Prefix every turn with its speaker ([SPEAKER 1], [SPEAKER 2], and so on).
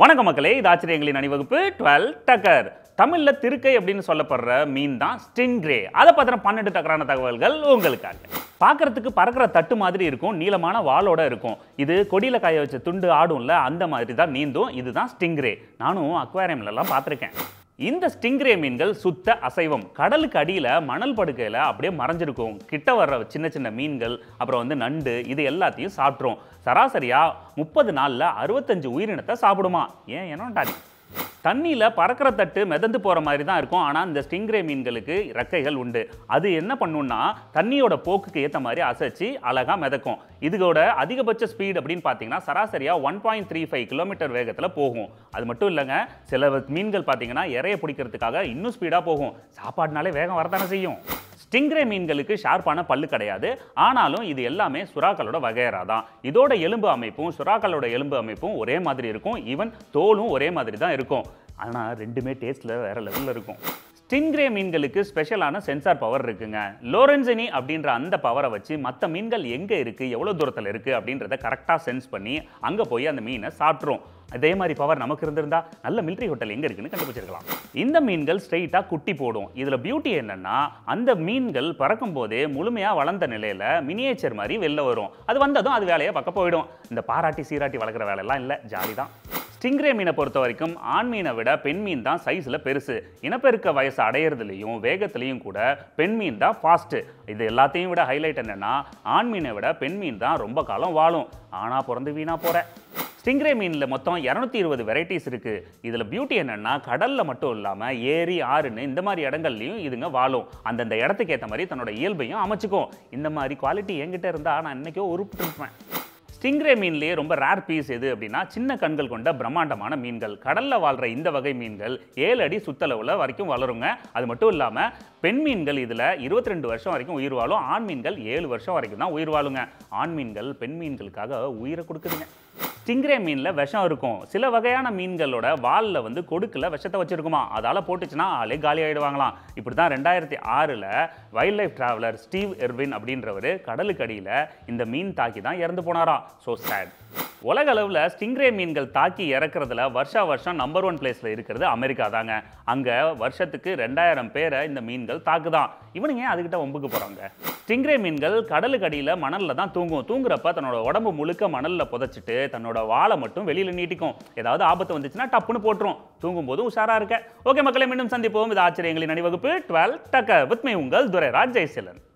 [SPEAKER 1] வணக்கம் மக்களே இது ஆச்சரியங்களின் அணிவகுப்பு டுவெல் டக்கர் தமிழ்ல திருக்கை அப்படின்னு சொல்லப்படுற மீன் தான் ஸ்டிங்ரே அதை பத்தின பன்னெண்டு டக்கரான தகவல்கள் உங்களுக்காக பார்க்கறதுக்கு பறக்கிற தட்டு மாதிரி இருக்கும் நீளமான வாளோட இருக்கும் இது கொடியில காய வச்ச துண்டு ஆடும்ல அந்த மாதிரி தான் நீந்தும் இதுதான் ஸ்டிங்ரே நானும் அக்வாரியம்ல எல்லாம் பார்த்துருக்கேன் இந்த ஸ்டிங்ரே மீன்கள் சுத்த அசைவம் கடலுக்கு அடியில் மணல் படுக்கையில் அப்படியே மறைஞ்சிருக்கும் கிட்ட வர்ற சின்ன சின்ன மீன்கள் அப்புறம் வந்து நண்டு இது எல்லாத்தையும் சாப்பிட்ரும் சராசரியாக முப்பது நாளில் அறுபத்தஞ்சு உயிரினத்தை சாப்பிடுமா ஏன் என்னோட்டாடி தண்ணியில் பறக்கிற தட்டு மிதந்து போகிற மாதிரி தான் இருக்கும் ஆனால் இந்த ஸ்டிங்ரே மீன்களுக்கு ரெக்கைகள் உண்டு அது என்ன பண்ணுன்னா தண்ணியோட போக்குக்கு ஏற்ற மாதிரி அசைச்சு அழகாக மிதக்கும் இதுவோட அதிகபட்ச ஸ்பீட் அப்படின்னு பார்த்தீங்கன்னா சராசரியாக one point three five kilometre வேகத்தில் போகும் அது மட்டும் இல்லைங்க சில மீன்கள் பார்த்தீங்கன்னா இறைய பிடிக்கிறதுக்காக இன்னும் ஸ்பீடாக போகும் சாப்பாடுனாலே வேகம் வரதானே செய்யும் ஸ்டிங்ரே மீன்களுக்கு ஷார்ப்பான பல்லு கிடையாது ஆனாலும் இது எல்லாமே சுறாக்களோட வகையறா தான் இதோட எலும்பு அமைப்பும் சுறாக்களோட எலும்பு அமைப்பும் ஒரே மாதிரி இருக்கும் ஈவன் தோலும் ஒரே மாதிரி தான் இருக்கும் ஆனால் ரெண்டுமே டேஸ்ட்டில் வேற லெவலில் இருக்கும் ஸ்டிங்ரே மீன்களுக்கு ஸ்பெஷலான சென்சார் பவர் இருக்குங்க லோரன்சினி அப்படின்ற அந்த பவரை வச்சு மற்ற மீன்கள் எங்கே இருக்குது எவ்வளோ தூரத்தில் இருக்குது அப்படின்றத கரெக்டாக சென்ஸ் பண்ணி அங்கே போய் அந்த மீனை சாப்பிட்ரும் அதே மாதிரி பவர் நமக்கு இருந்திருந்தா நல்ல மிலிட்ரி ஹோட்டல் எங்கே இருக்குன்னு கண்டுபிடிச்சிருக்கலாம் இந்த மீன்கள் ஸ்ட்ரெயிட்டாக குட்டி போடும் இதில் பியூட்டி என்னன்னா அந்த மீன்கள் பறக்கும் போதே முழுமையாக வளர்ந்த நிலையில் மினியேச்சர் மாதிரி வெளில வரும் அது வந்ததும் அது வேலையை பக்கம் போயிடும் இந்த பாராட்டி சீராட்டி வளர்க்குற வேலையெல்லாம் இல்லை ஜாலி தான் ஸ்டிங்ரே மீனை பொறுத்த வரைக்கும் ஆண் மீனை விட பெண் மீன் தான் சைஸில் பெருசு இனப்பெருக்க வயசு அடையிறதுலையும் வேகத்துலையும் கூட பெண் மீன் தான் ஃபாஸ்ட்டு இது எல்லாத்தையும் விட ஹைலைட் என்னன்னா ஆண் மீனை விட பெண் மீன் தான் ரொம்ப காலம் வாழும் ஆனால் பிறந்து வீணா போகிற ஸ்டிங்ரே மீனில் மொத்தம் இரநூத்தி இருபது வெரைட்டிஸ் இருக்குது இதில் பியூட்டி என்னென்னா கடலில் மட்டும் இல்லாமல் ஏரி ஆறுன்னு இந்த மாதிரி இடங்கள்லையும் இதுங்க வாழும் அந்தந்த இடத்துக்கு ஏற்ற மாதிரி தன்னோட இயல்பையும் அமைச்சுக்கும் இந்த மாதிரி குவாலிட்டி என்கிட்ட இருந்தால் நான் இன்றைக்கோ உருப்பிட்டுருப்பேன் ஸ்டிங்ரே மீன்லேயே ரொம்ப ரேர் பீஸ் எது அப்படின்னா சின்ன கண்கள் கொண்ட பிரம்மாண்டமான மீன்கள் கடலில் வாழ்கிற இந்த வகை மீன்கள் ஏழு அடி சுத்தளவில் வரைக்கும் வளருங்க அது மட்டும் இல்லாமல் பெண் மீன்கள் இதில் இருபத்தி ரெண்டு வருஷம் வரைக்கும் உயிர் வாழும் ஆண் மீன்கள் ஏழு வருஷம் வரைக்கும் தான் உயிர் வாழுங்க ஆண் மீன்கள் பெண் மீன்களுக்காக உயிரை கொடுக்குதுங்க ஸ்டிங்ரே மீனில் விஷம் இருக்கும் சில வகையான மீன்களோட வாலில் வந்து கொடுக்கல விஷத்தை வச்சிருக்குமா அதால் போட்டுச்சுன்னா ஆளே காலி ஆகிடுவாங்களாம் இப்படி தான் ரெண்டாயிரத்தி ஆறில் wildlife traveller Steve Irwin அப்படின்றவர் கடலுக்கு அடியில் இந்த மீன் தாக்கி தான் இறந்து போனாராம் ஸோ சேட் உலக அளவில் ஸ்டிங்ரே மீன்கள் தாக்கி இறக்குறதுல வருஷா வருஷம் நம்பர் ஒன் பிளேஸில் இருக்கிறது அமெரிக்கா தாங்க அங்கே வருஷத்துக்கு ரெண்டாயிரம் பேரை இந்த மீன்கள் தாக்குதான் இவனுங்க ஏன் அதுக்கிட்ட ஒம்புக்கு போகிறாங்க ஸ்டிங்ரே மீன்கள் கடலுக்கு அடியில் மணலில் தான் தூங்கும் தூங்குறப்ப தன்னோட உடம்பு முழுக்க மணலில் புதைச்சிட்டு தன்னோட வாழை மட்டும் வெளியில் நீட்டிக்கும் ஏதாவது ஆபத்து வந்துச்சுன்னா டப்புன்னு போட்டுரும் தூங்கும் போது உஷாரா இருக்க ஓகே மக்களை மீண்டும் சந்திப்போம் இது ஆச்சரியங்களின் அணிவகுப்பு டுவெல் டக்க வித் மீ உங்கள் துரை ராஜ் ஜெயசீலன்